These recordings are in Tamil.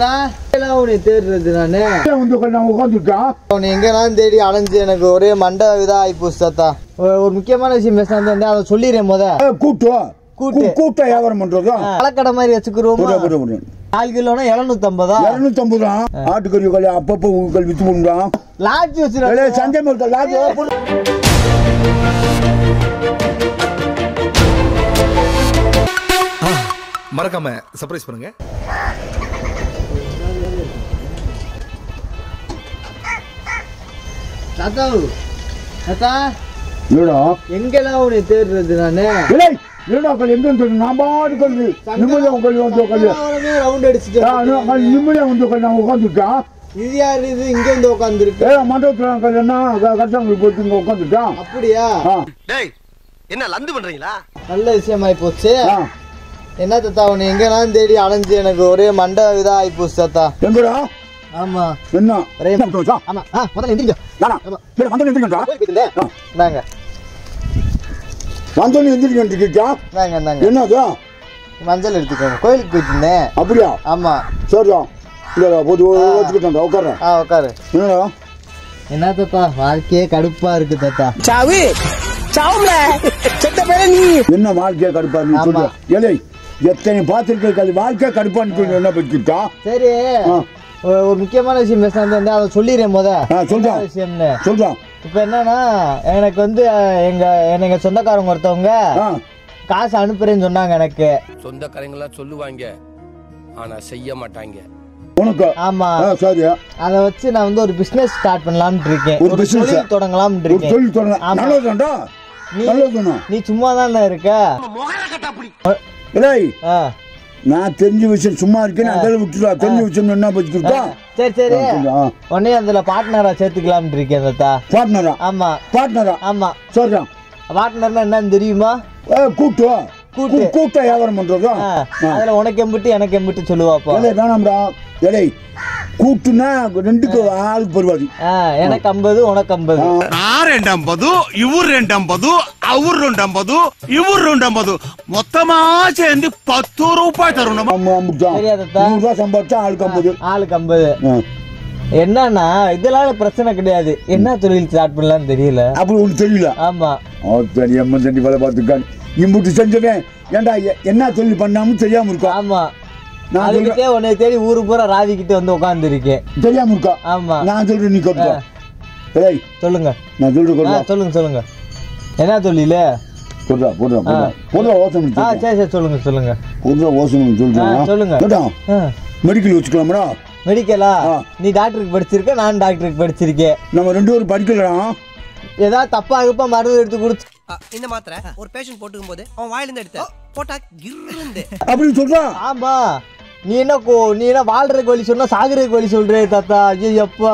தாத்தா எல்லாம் உன்னை தேடுறது நானு வந்து நான் உட்காந்துருக்கான் உன்னை எங்கெல்லாம் தேடி அலைஞ்சு எனக்கு ஒரே மண்டை இதா ஆயிப்போச்சு தாத்தா ஒரு ஒரு முக்கியமான விஷயம் பேசலாம் வந்தேன் அதை சொல்லிடுறேன் முத கூட்டு கூட்டு. கூ- கூட்ட வியாபாரம் பண்றதும் பழக்கடை மாதிரி வச்சுக்கிறோமா புரியுது, புரியுது, புரியுது. கால் கிலோனா எழுநூத்தம்பதா இருநூத்தம்பது தான் ஆட்டுக்கறி கறி அப்பப்போ கல் வித்து போடுறான் லாட்ஜ் வச்சிருக்க சந்தை மரத்தை லாஜ் ஓப்பன் மறக்காம சர்ப்ரைஸ் பண்ணுங்க தாத்தா தாத்தா இல்லடா எங்கெல்லாம் உன்னை தேடுறது நானு இல்லை இல்லடா கல் எங்க வந்து நான் பாட்டு கல் நிம்மதியா கல் வந்து கல் ரவுண்ட் அடிச்சுட்டு வந்துட்டீங்க. நிம்மதியா வந்து கல் நான் உட்காந்துருக்கான் இது யாரு இது இங்க வந்து உட்காந்துருக்கு ஏ மண்டபத்துல கல் என்ன கட்டாங்களுக்கு போட்டு இங்க உட்காந்துருக்கான் அப்படியா ஆ டேய் என்ன லந்து பண்றீங்களா நல்ல விஷயமாயி போச்சு ஆ என்ன தாத்தா உன்னை எங்கெல்லாம் தேடி அலைஞ்சு எனக்கு ஒரே மண்டை இதா ஆயிப்போச்சு தாத்தா எங்கடா ஆமா என்ன ஒரே என்ன பண்ணுச்சா? ஆமா ஆ முதல்ல எந்திரிங்க நானா? சரி, வந்தோடனே எந்திரிக்கணும்டா. கோயில் போயிட்டு இருந்தேன். ஆ. இந்தாங்க வந்தோடனே எந்திரிக்கணும் இருக்கா? இந்தாங்க இந்தாங்க என்னது மஞ்சள் எடுத்துக்கோங்க கோயிலுக்கு போயிட்டு இருந்தேன் அப்படியா ஆமா சரிடா இல்லடா போட்டு வச்சுக்கிட்டேன்டா உட்கார்றேன் ஆ உட்காரு என்னடா என்ன தாத்தா வாழ்க்கையே கடுப்பா இருக்கு தாத்தா என்ன வாழ்க்கையா கடுப்பா நீ ஆமா. சொல்ற ஏலே எத்தனை பார்த்துருக்க கல் வாழ்க்கை கடுப்பான்னு சொல்லி என்ன பற்றிக்கிட்டா சரி ஆ. ஒரு ஒரு முக்கியமான விஷயம் பேசலாம் வந்தேன் அதை சொல்லிடுறேன் முத ஆ, சொல்றா. என்ன விஷயம்னு சொல்றான் இப்போ என்னன்னா எனக்கு வந்து அஹ், எங்க எங்க சொந்தக்காரங்க ஒருத்தவங்க ஆ காசு அனுப்புறேன்னு சொன்னாங்க எனக்கு சொந்தக்காரங்களாம் சொல்லுவாங்க ஆனா செய்ய மாட்டாங்க உனக்கு ஆமா ஆ சரி அதை வச்சு நான் வந்து ஒரு பிசினஸ் ஸ்டார்ட் பண்ணலாம்னு இருக்கேன் ஒரு ஒரு business? தொழில் தொடங்கலாம்னு ஒரு இருக்கேன் தொழில் தொடங்க ஆமா. நல்லதுதான்டா நீ- நல்லதுதானா நீ சும்மா தானே இருக்க இல்லை ஆ. நான் தெரிஞ்ச விஷயம் சும்மா இருக்கேன் அதில் விட்டுருவா தெரிஞ்ச விஷயம் என்ன பற்றிக்கிட்டா சரி சரி ஆ, கொஞ்சம், ஆ. உடனே அதுல பார்ட்னரா சேர்த்துக்கலாம்னு இருக்கேன் தாத்தா பார்ட்னரா ஆமா பார்ட்னரா ஆமா சொல்றான் பார்ட்னர்னா என்னன்னு தெரியுமா ஏ கூட்டு கூட்டு. கூ- கூட்ட வியாபாரம் பண்றதா ஆ, அதுல உனக்கு எம்பிட்டு எனக்கு எம்பிட்டு சொல்லுவாப்போ ஏலே வேணாம்டா ஏலே கூட்டுனா ரெண்டுக்கு ஆளுக்கு பருவாதி ஆ, எனக்கு ஐம்பது உனக்கு ஐம்பது నా రెండంబదు ఇవ్వు రెండంబదు అవ్వు రెండంబదు ఇవ్వు రెండంబదు మొత్తమా చేయండి పత్తు రూపాయి తరుణమా சரியா தாத்தா? நூறு ரூபாய் சம்பாதிச்சா ஆளுக்கு ஐம்பது ஆளுக்கு ஐம்பது ஆ. என்னன்னா இதனால பிரச்சனை கிடையாது என்ன தொழில் ஸ்டார்ட் பண்ணலாம்னு தெரியல அப்படி ஒன்று தெரியல ஆமா ஓ சரி எம்மன் தண்டி வேலை பார்த்துருக்கான் இம்புட்டு செஞ்சவன் ஏன்டா எ- என்ன தொழில் பண்ணாமனு தெரியாம இருக்கா ஆமா நான் அதுக்கிட்டே உன்னை தேடி ஊரு பூரா ராவிக்கிட்ட வந்து உட்கார்ந்து இருக்கேன் தெரியாம இருக்கா ஆமா நான் சொல்றேன் நீ கட்டுக்கோ ஏய் சொல்லுங்க நான் சொல்றேன் ஆ, கொடுறா சொல்லுங்க சொல்லுங்க என்ன தொழில் கொடுறா போடுறா போடுறா போடுறா ஓசம் ஆ சரி சரி சொல்லுங்க சொல்லுங்க கொடுறா ஓசம் ஆ, சொல்றேன் சொல்லுங்க. கேட்டா ஆ, மெடிக்கல் வச்சுக்கலாமடா மெடிக்கலா ஆ. நீ டாக்டருக்கு படிச்சிருக்க நான் டாக்டருக்கு படிச்சிருக்கேன் நம்ம ரெண்டு பேரும் படிக்கலடா ஏதாவது தப்பா இருப்பா மருந்து எடுத்து கொடுத்து இந்த மாத்திரை ஒரு பேஷண்ட் போட்டுக்கும் போது அவன் வாயில இருந்து எடுத்த போட்டா கிருந்து அப்படின்னு சொல்றா ஆமா நீ என்ன கோ நீ என்ன வாழ்றதுக்கு வழி சொன்னா சாகுறதுக்கு வழி சொல்றே தாத்தா ஐயோ எப்பா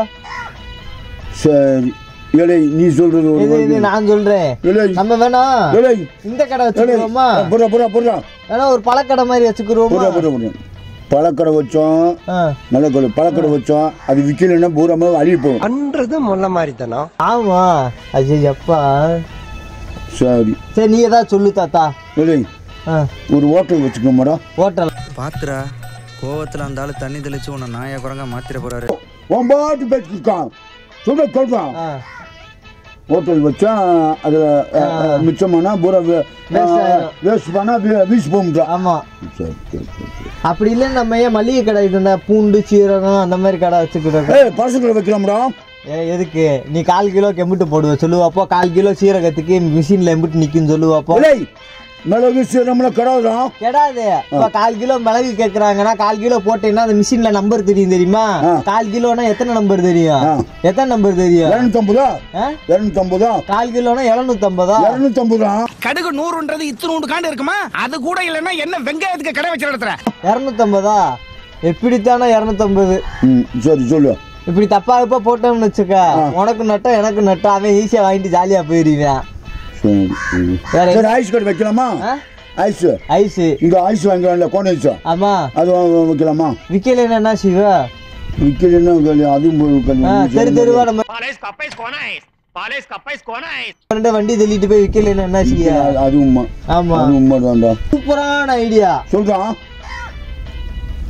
சரி ஏலே நீ சொல்றது ஒரு இது இது வழி. நான் சொல்றேன் ஏலே நம்ம வேணா ஏலே இந்த கடை ஏலே வச்சுக்கிறோமா போடுறா போடுறா போடுறா வேணா ஒரு பழக்கடை மாதிரி வச்சுக்கிறோமா போடுறா போடுறா போடுறா பழக்கடை வச்சோம் ஆ, நல்ல கடை பழக்கடை வச்சோம் அது விற்கலைன்னா பூராம அழிவு போகும் பண்றது முள்ள மாதிரி தானோ ஆமா ஐயோ எப்பா சரி சரி நீ ஏதாவது சொல்லு தாத்தா ஏலே ஆ, ஒரு ஹோட்டல் வச்சுக்கோமாடா ஹோட்டல் பாத்துரா கோவத்துல அந்த ஆளு தண்ணி தெளிச்சு உன்னை நாயா குரங்கா மாத்திர போறாரு உன் பாட்டு பேசிருக்கான் சொல்ற சொல்றான் ஆ, ஹோட்டல் வச்சா அதுல அஹ், அஹ், மிச்சமானா பூரா Waste ஆயிரும். வேஸ்ட் பண்ணா வீ- வீசி போகும்டா ஆமா சரி சரி சரி சரி. அப்படி இல்லைன்னு நம்ம ஏன் மளிகை கடை இருந்தா பூண்டு சீரகம் அந்த மாதிரி கடை வச்சுக்கிறோம் ஏய் பரிசுகளை வைக்கலாம்டா ஏ, எதுக்கு நீ கால் கிலோ எம்பிட்டு போடுவ சொல்லுவாப்போ கால் கிலோ சீரகத்துக்கு மிஷின்ல எம்பிட்டு நிக்குன்னு சொல்லுவாப்போ ஏய் மிளகு சீரம்ல கடாதுடா கெடாது இப்ப கால் கிலோ மிளகு கேக்குறாங்கன்னா கால் கிலோ போட்டீங்கன்னா அந்த மிஷின்ல நம்பர் தெரியும் தெரியுமா ஆ. கால் கிலோனா எத்தனை நம்பர் தெரியும் ஆ. எத்தனை நம்பர் தெரியும் இரநூத்தம்பதா ஆ? இரநூத்தம்பதா கால் கிலோனா எழுநூத்தம்பதா இரநூத்தம்பதா கடுகு நூறுன்றது இத்தனூண்டு காண்டு இருக்குமா அது கூட இல்லைன்னா என்ன வெங்காயத்துக்கு கடை வச்சு நடத்துற இரநூத்தம்பதா எப்படித்தானே இரநூத்தம்பது ம் சரி சொல்லு இப்படி தப்பா இப்ப போட்டோம்னு வச்சுக்க உனக்கு நட்டா எனக்கு நட்டா அவன் ஈஸியா வாங்கிட்டு ஜாலியா போயிருவேன் சரி சரி. வேற சரி ஐஸ் கடை வைக்கலாமா ஆ? ஐஸ் ஐஸ் இங்க ஐஸ் வாங்கலாம்ல கோன் ஐஸ் ஆமா அது வா- வைக்கலாமா விக்கல என்ன சிவ விற்கலன்னா அதுவும் போய் ஆ, தெரு தெருவா நம்ம பாலேஸ் கப்பைஸ் கோனைஸ் பாலேஸ் கப்பைஸ் கோனைஸ் ரெண்டு வண்டி தள்ளிட்டு போய் விக்கல என்ன செய்ய அது- அது உண்மை ஆமா அது உண்மைதான்டா சூப்பரான ஐடியா சொல்றான்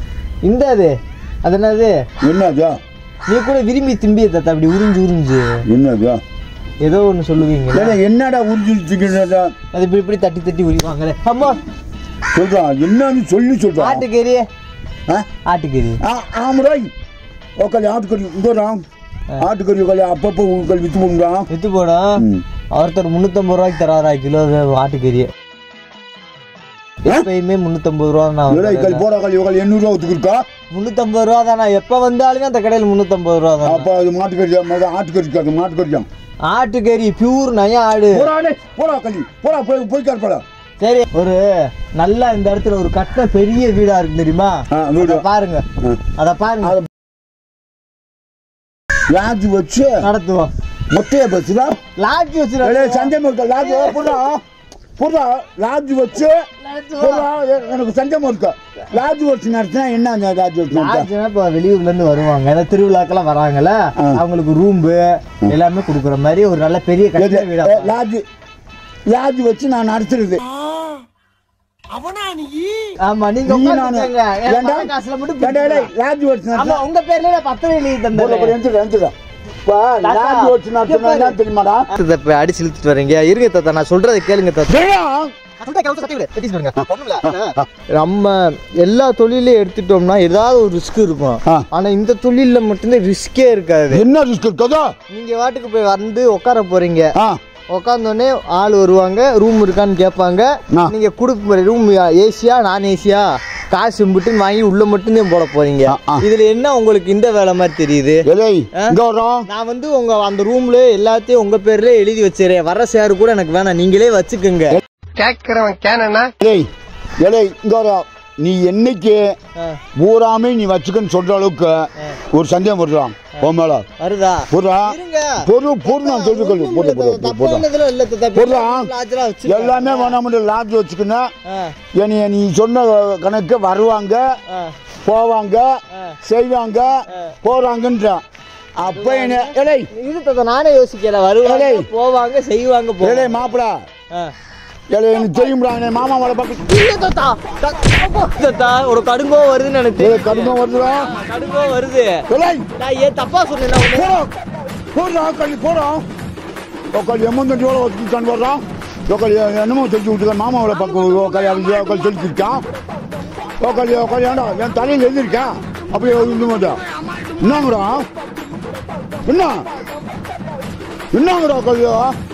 இந்த அது அது என்னது என்னது நீ கூட விரும்பி திம்பிய தாத்தா அப்படி உறிஞ்சு உறிஞ்சு என்னது ஏதோ ஒன்று சொல்லுவீங்களா ஏடா, என்னடா உறிஞ்சிருச்சுக்கிறதா அது இப்படி இப்படி தட்டி தட்டி உரிவாங்களே அம்மா சொல்றான் என்னன்னு சொல்லி சொல்றான் ஆட்டுக்கறி ஆ? ஆட்டுக்கறி ஆ, ஆமராய் ఒకళ్ళు ఆటుకరి ఇంకోరా ఆటుకరి ఒకళ్ళు అప్పప్ప ఒకళ్ళు విత్తు పోంగా வித்து போடும் ம். ஒருத்தர் முந்நூற்றம்பது ரூபாய்க்கு தராரா கிலோ ஆட்டுக்கறி எப்பயுமே முந்நூற்றம்பது ரூபா ఇక్కడ தான் పోరా ఒకళ్ళు ఒకళ్ళు ఎన్నూరు రూపా ఉతుకురుకా முந்நூற்றம்பது ரூபா தானே எப்போ வந்தாலுமே அந்த கடையில் முந்நூற்றம்பது ரூபா தான் అప్ప అది మాటకరి ఆటుకరి కాదు మాటకరి ஆட்டுக்கறி பியூர் நய ஆடு పోరా అడే పోరా ఒకళ్ళు పోరా పోయి పోయి కాడపడా சரி ஒரு நல்லா இந்த இடத்துல ஒரு கட்ட பெரிய வீடா இருக்கு தெரியுமா ஆ, வீடு. அத பாருங்க அத பாருங்க లాడ్జ్ వచ్చి நடத்துவோம் మొత్తం బస్సులా லாட்ஜி ఏడే வச்சு సంజయ్ మురుక లాడ్జ్ పుర్రా పుర్రా లాడ్జ్ వచ్చి పుర్రా எனக்கு సంజయ్ మురుక లాడ్జ్ వచ్చి నడిచినా என்ன లాడ్జ్ వచ్చి నడిచా லாட்ஜ்னா இப்போ வெளியூர்ல இருந்து வருவாங்க ஏன்னா திருவிழாக்கெல்லாம் வராங்கல்ல ஆ. அவங்களுக்கு ரூம்பு எல்லாமே கொடுக்குற மாதிரி ஒரு நல்ல பெரிய கட்ட வீடா பாருங்க. లాడ్జ్ లాడ్జ్ వచ్చి நான் நடத்துறது ஆமா நீங்க நீ நானு. உட்காந்துக்கங்க. என் ஏண்டா? பண காசுல மட்டும் ஏண்டா, ஏடா, பிடிச்சிக்கலாம். లాడ్జ్ వచ్చి ஆமா నడిచా உங்க பேர்ல நான் பத்திரம் எழுதி தந்தேன் இப்போ லாட்ஜ் வச்சு நடத்தினா என்ன தெரியுமாடா இப்ப அடிச்சு இழுத்துட்டு வரீங்க இருங்க தாத்தா நான் சொல்றதை கேளுங்க தாத்தா டேய், நம்ம எல்லா தொழிலையும் எடுத்துட்டோம்னா ஏதாவது ஒரு ரிஸ்க் இருக்கும் ஆ. ஆனா இந்த தொழில்ல மட்டும்தான் ரிஸ்கே இருக்காது என்ன ரிஸ்க் இருக்கதா நீங்க வாட்டுக்கு போய் வந்து உட்கார போறீங்க ஆ உட்காந்தோடனே ஆள் வருவாங்க ரூம் இருக்கான்னு கேட்பாங்க ஆ. நீங்க கொடுக்க ரூம் ஏசியா நான் ஏசியா காசு மட்டும் வாங்கி உள்ள மட்டும்தான் போட போறீங்க ஆ, ஆ. இதுல என்ன உங்களுக்கு இந்த வேலை மாதிரி தெரியுது ஏய் இங்க வரோம் நான் வந்து உங்க அந்த ரூம்ல எல்லாத்தையும் உங்க பேர்ல எழுதி வச்சிடறேன் வர சேரு கூட எனக்கு வேணாம் நீங்களே வச்சுக்கோங்க கேட்கிறவன் கேனா ஏய் ஏய் இங்க வரோம் நீ என்னைக்கு ஆ. பூராமே நீ வச்சுக்கன்னு சொல்ற அளவுக்கு ஒரு சந்தேகம் வருறான் உன் மேல வருதா போடுறா இருங்க பொரு பொரு நான் சொல்லிக்கொள்ளு போட்டு போட்டு தப்பா போடுறான் உள்ளதுல இல்ல தாத்தா. போடுறான் லாட்ஜெல்லாம் வச்சிருக்காங்க. எல்லாமே வேணாமட்டு லாட்ஜ் வச்சுக்கணும் ஆ, என்னைய நீ சொன்ன கணக்கு வருவாங்க ஆ. போவாங்க செய்வாங்க போறாங்கன்றான் அப்ப என்ன ஏலே இது தாத்தா நானே யோசிக்கல வருவாங்க ஏய். போவாங்க செய்வாங்க ஏலே போவாங்க மாப்பிள ஆ. ஏலே எனக்கு தெரியும்டா என் மாமா வள பக்கம் இல்ல தாத்தா தா- தாத்தா ஒரு கடுங்கோ வருதுன்னு எனக்கு ஏலே தெரியும். கடுமை வருதுடா கடுங்கோ வருது ஏலே நான் ஏன் தப்பா சொன்னேன்னா உன்னை? போறோம் போறோம் கள்ளி போறோம் ఒకళ్ళు ఎమ్మందంటే వాళ్ళు వచ్చి వర్రా ఒకళ్ళు ఎన్నమో తెలిసి ఉంటుంది మామ వాళ్ళ పక్క ఒకళ్ళు அவங்க ఒకళ్ళు తెలిసిருக்கான் ఒకళ్ళు ఒకళ్ళు ஏண்டா என் தலையில் எழுதிருக்கேன் அப்படியே இருந்து மாட்டா என்னங்கடா என்ன என்னங்கடா ఒకళ్ళు